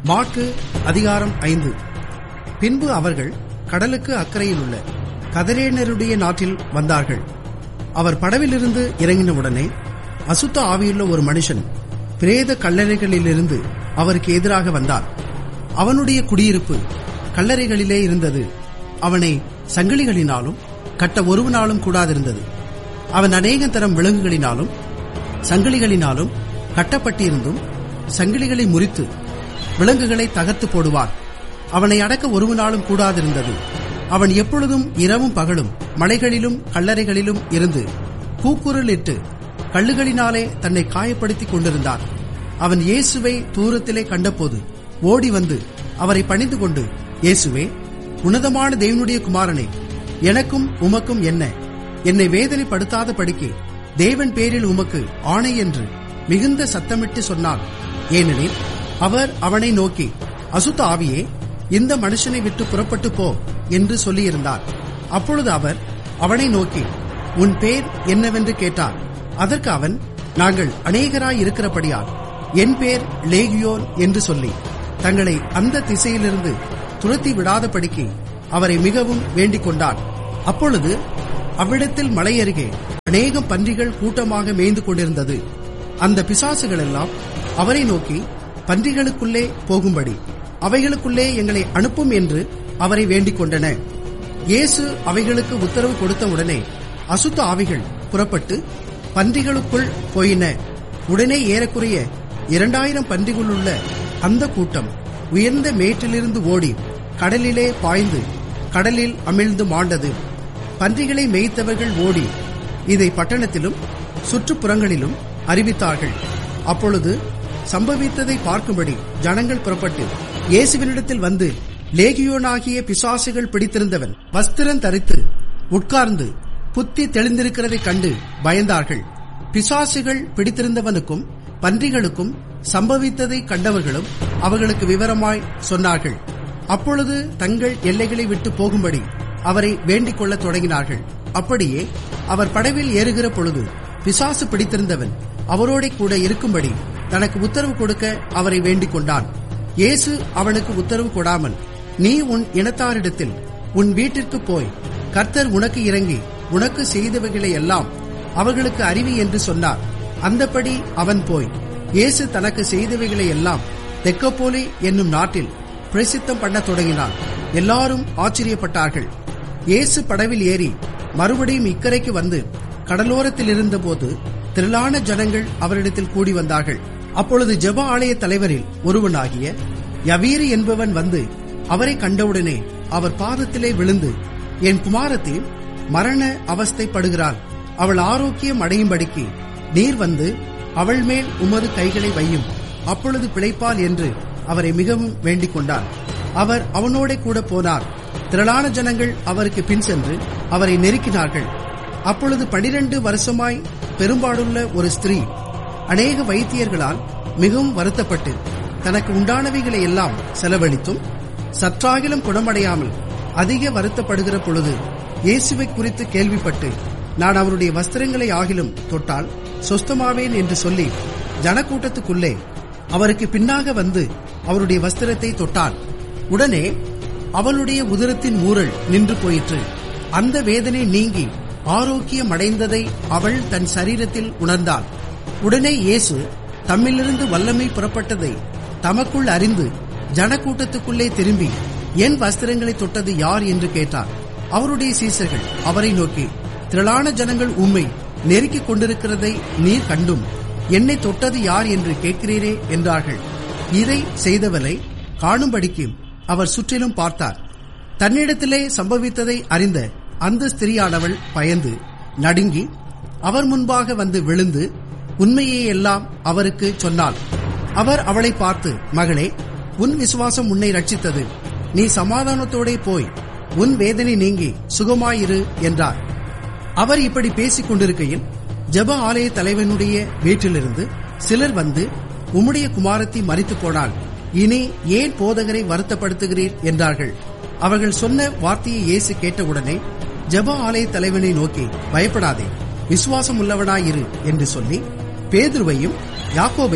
மாற்கு அதிகாரம் ஐந்து பின்பு அவர்கள் கடலுக்கு அக்கறையில் உள்ள கதரேனருடைய நாட்டில் வந்தார்கள் அவர் படவிலிருந்து இறங்கினவுடனே அசுத்த ஆவியுள்ள ஒரு மனுஷன் பிரேத கல்லறைகளிலிருந்து அவருக்கு எதிராக வந்தார் அவனுடைய குடியிருப்பு கல்லறைகளிலே இருந்தது அவனை சங்கிலிகளினாலும் கட்ட ஒருவனாலும் கூடாதிருந்தது அவன் அநேக தரம் விலங்குகளினாலும் சங்கிலிகளினாலும் கட்டப்பட்டிருந்தும் சங்கிலிகளை முறித்து விலங்குகளை தகர்த்து போடுவான் அவனை அடக்க ஒருவனாலும் கூடாதிருந்தது அவன் எப்பொழுதும் இரவும் பகலும் மலைகளிலும் கல்லறைகளிலும் இருந்து கூக்குரலிட்டு கல்லுகளினாலே தன்னை காயப்படுத்திக் கொண்டிருந்தான் அவன் இயேசுவை தூரத்திலே கண்டபோது ஓடி வந்து அவரை பணிந்து கொண்டு இயேசுவே உன்னதமான தேவனுடைய குமாரனே எனக்கும் உமக்கும் என்ன என்னை வேதனைப்படுத்தாத படிக்கு தேவன் பேரில் உமக்கு ஆணை என்று மிகுந்த சத்தமிட்டு சொன்னான் ஏனெனில் அவர் அவனை நோக்கி அசுத்த ஆவியே இந்த மனுஷனை விட்டு புறப்பட்டு போ என்று சொல்லியிருந்தார் அப்பொழுது அவர் அவனை நோக்கி உன் பேர் என்னவென்று கேட்டார் அதற்கு அவன் நாங்கள் அநேகராய் இருக்கிறபடியால் என் பேர் லேகியோன் என்று சொல்லி தங்களை அந்த திசையிலிருந்து துரத்தி விடாதபடிக்கு அவரை மிகவும் வேண்டிக் கொண்டான் அப்பொழுது அவ்விடத்தில் மலை அருகே அநேகம் பன்றிகள் கூட்டமாக மேய்ந்து கொண்டிருந்தது அந்த பிசாசுகள் எல்லாம் அவரை நோக்கி பன்றிகளுக்குள்ளே போகும்படி அவைகளுக்குள்ளே எங்களை அனுப்பும் என்று அவரை வேண்டிக் கொண்டன இயேசு அவைகளுக்கு உத்தரவு கொடுத்த உடனே அசுத்த ஆவிகள் புறப்பட்டு பன்றிகளுக்குள் போயின உடனே ஏறக்குறைய இரண்டாயிரம் பன்றிகளுள்ள அந்த கூட்டம் உயர்ந்த மேட்டிலிருந்து ஓடி கடலிலே பாய்ந்து கடலில் அமிழ்ந்து மாண்டது பன்றிகளை மேய்த்தவர்கள் ஓடி இதை பட்டணத்திலும் சுற்றுப்புறங்களிலும் அறிவித்தார்கள் அப்பொழுது சம்பவித்ததை பார்க்கும்படி ஜனங்கள் புறப்பட்டு இயேசுவினிடத்தில் வந்து லேகியோனாகிய பிசாசுகள் பிடித்திருந்தவன் வஸ்திரம் தரித்து உட்கார்ந்து புத்தி தெளிந்திருக்கிறதைக் கண்டு பயந்தார்கள் பிசாசுகள் பிடித்திருந்தவனுக்கும் பன்றிகளுக்கும் சம்பவித்ததை கண்டவர்களும் அவர்களுக்கு விவரமாய் சொன்னார்கள் அப்பொழுது தங்கள் எல்லைகளை விட்டு போகும்படி அவரை வேண்டிக் கொள்ளத் தொடங்கினார்கள் அப்படியே அவர் படவில் ஏறுகிற பொழுது பிசாசு பிடித்திருந்தவன் அவரோட கூட இருக்கும்படி தனக்கு உத்தரவு கொடுக்க அவரை வேண்டிக் கொண்டான் இயேசு அவனுக்கு உத்தரவு கொடாமல் நீ உன் இனத்தாரிடத்தில் உன் வீட்டிற்கு போய் கர்த்தர் உனக்கு இறங்கி உனக்கு செய்தவைகளை எல்லாம் அவர்களுக்கு அறிவி என்று சொன்னார் அந்தபடி அவன் போய் இயேசு தனக்கு செய்தவைகளை எல்லாம் தெக்கப்போலி என்னும் நாட்டில் பிரசித்தம் பண்ணத் தொடங்கினான் எல்லாரும் ஆச்சரியப்பட்டார்கள் இயேசு படவில் ஏறி மறுபடியும் இக்கரைக்கு வந்து கடலோரத்தில் இருந்தபோது திரளான ஜனங்கள் அவரிடத்தில் கூடி வந்தார்கள் அப்பொழுது ஜெப ஆலய தலைவரில் ஒருவனாகிய யவீரு என்பவன் வந்து அவரை கண்டவுடனே அவர் பாதத்திலே விழுந்து என் குமாரத்தி மரண அவஸ்தைப்படுகிறாள் அவள் ஆரோக்கியம் அடையும்படிக்கு நீர் வந்து அவள் மேல் உமது கைகளை வையும் அப்பொழுது பிழைப்பாள் என்று அவரை மிகவும் வேண்டிக் கொண்டார் அவர் அவனோட கூட போனார் திரளான ஜனங்கள் அவருக்கு பின் சென்று அவரை நெருக்கினார்கள் அப்பொழுது பனிரெண்டு வருஷமாய் பெரும்பாடுள்ள ஒரு ஸ்திரீ அநேக வைத்தியர்களால் மிகவும் வருத்தப்பட்டு தனக்கு உண்டானவைகளை எல்லாம் செலவழித்தும் சற்றாகிலும் குணமடையாமல் அதிக வருத்தப்படுகிற பொழுது இயேசுவை குறித்து கேள்விப்பட்டு நான் அவருடைய வஸ்திரங்களை ஆகிலும் தொட்டால் சொஸ்தமாவேன் என்று சொல்லி ஜனக்கூட்டத்துக்குள்ளே அவருக்கு பின்னாக வந்து அவருடைய வஸ்திரத்தை தொட்டான் உடனே அவளுடைய உதரத்தின் மூரல் நின்று போயிற்று அந்த வேதனை நீங்கி ஆரோக்கியம் அடைந்ததை அவள் தன் சரீரத்தில் உணர்ந்தாள் உடனே இயேசு தம்மிலிருந்து வல்லமை புறப்பட்டதை தமக்குள் அறிந்து ஜனக்கூட்டத்துக்குள்ளே திரும்பி என் வஸ்திரங்களை தொட்டது யார் என்று கேட்டார் அவருடைய சீசர்கள் அவரை நோக்கி திரளான ஜனங்கள் உம்மை நெருக்கிக் கொண்டிருக்கிறதை நீர் கண்டும் என்னை தொட்டது யார் என்று கேட்கிறீரே என்றார்கள் இதை செய்தவரை காணும்படிக்கு அவர் சுற்றிலும் பார்த்தார் தன்னிடத்திலே சம்பவித்ததை அறிந்த அந்த ஸ்திரியானவள் பயந்து நடுங்கி அவர் முன்பாக வந்து விழுந்து உண்மையை எல்லாம் அவருக்கு சொன்னாள் அவர் அவளை பார்த்து மகளே உன் விசுவாசம் உன்னை ரட்சித்தது நீ சமாதானத்தோடே போய் உன் வேதனை நீங்கி சுகமாயிரு என்றார் அவர் இப்படி பேசிக் கொண்டிருக்கையில் ஜெப ஆலய தலைவனுடைய வீட்டிலிருந்து சிலர் வந்து உம்முடைய குமாரத்தி மறித்து போனாள் இனி ஏன் போதகரை வருத்தப்படுத்துகிறீர் என்றார்கள் அவர்கள் சொன்ன வார்த்தையை இயேசு கேட்டவுடனே ஜெப ஆலய தலைவனை நோக்கி பயப்படாதே விசுவாசம் உள்ளவனாயிரு என்று சொல்லி பேதுருவையும் யாக்கோபையும்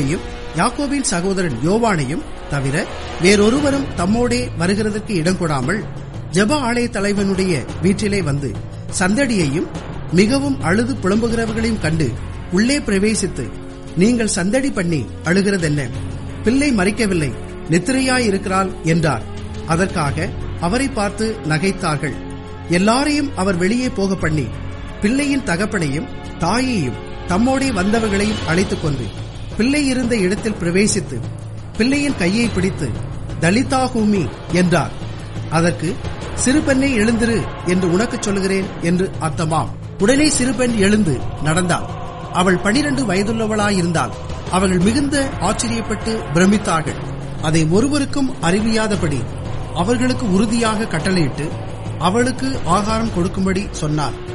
யாக்கோபின் சகோதரன் யோவானையும் தவிர வேறொருவரும் தம்மோடே வருகிறதற்கு இடம் கொடாமல் ஜெப ஆலய தலைவனுடைய வீட்டிலே வந்து சந்தடியையும் மிகவும் அழுது புலம்புகிறவர்களையும் கண்டு உள்ளே பிரவேசித்து நீங்கள் சந்தடி பண்ணி அழுகிறதென்ன பிள்ளை மறிக்கவில்லை நித்திரையாயிருக்கிறாள் என்றார் அதற்காக அவரை பார்த்து நகைத்தார்கள் எல்லாரையும் அவர் வெளியே போக பண்ணி பிள்ளையின் தகப்பனையும் தாயையும் தம்மோடே வந்தவர்களையும் அழைத்துக் கொண்டு பிள்ளை இருந்த இடத்தில் பிரவேசித்து பிள்ளையின் கையை பிடித்து தலிதாகூமி என்றார் அதற்கு சிறுபெண்ணை எழுந்திரு என்று உனக்குச் சொல்கிறேன் என்று அர்த்தமாம் உடனே சிறுபெண் எழுந்து நடந்தாள் அவள் பனிரெண்டு வயதுள்ளவளாயிருந்தாள் அவர்கள் மிகுந்த ஆச்சரியப்பட்டு பிரமித்தார்கள் அதை ஒருவருக்கும் அறிவியாதபடி அவர்களுக்கு உறுதியாக கட்டளையிட்டு அவளுக்கு ஆகாரம் கொடுக்கும்படி சொன்னார்